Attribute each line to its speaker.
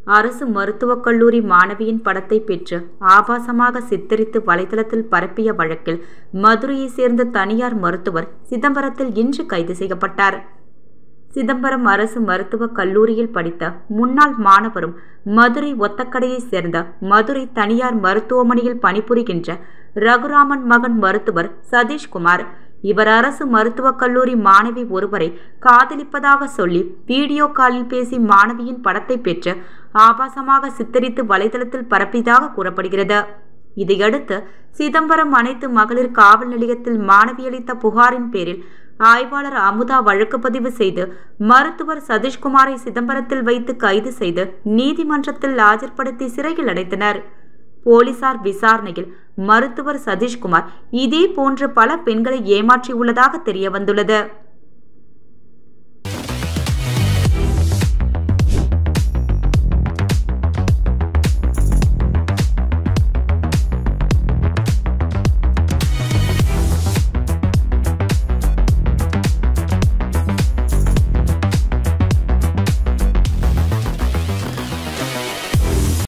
Speaker 1: அரசு மருத்துவக் கல்லூரி மாணவியின் படத்தை பெற்று ஆபாசமாக சித்தரித்து வலைதளத்தில் பரப்பிய வழக்கில் மதுரையைச் சேர்ந்த தனியார் மருத்துவர் சிதம்பரத்தில் இன்று கைது செய்யப்பட்டார் சிதம்பரம் அரசு மருத்துவக் கல்லூரியில் படித்த முன்னாள் மாணவரும் மதுரை ஒத்தக்கடையைச் சேர்ந்த மதுரை தனியார் மருத்துவமனையில் பணிபுரிகின்ற ரகுராமன் மகன் மருத்துவர் சதீஷ்குமார் இவர் அரசு மருத்துவக் கல்லூரி மாணவி ஒருவரை காதலிப்பதாக சொல்லி வீடியோ காலில் பேசி மாணவியின் படத்தை பெற்று ஆபாசமாக சித்தரித்து வலைதளத்தில் பரப்பியதாக கூறப்படுகிறது இதையடுத்து சிதம்பரம் அனைத்து மகளிர் காவல் நிலையத்தில் மாணவி அளித்த புகாரின் பேரில் ஆய்வாளர் அமுதா வழக்கு பதிவு செய்து மருத்துவர் சதீஷ்குமாரை சிதம்பரத்தில் வைத்து கைது செய்து நீதிமன்றத்தில் ஆஜர்படுத்தி சிறையில் அடைத்தனர் போலீசார் விசாரணையில் மருத்துவர் சதீஷ்குமார் இதே போன்று பல பெண்களை ஏமாற்றியுள்ளதாக தெரியவந்துள்ளது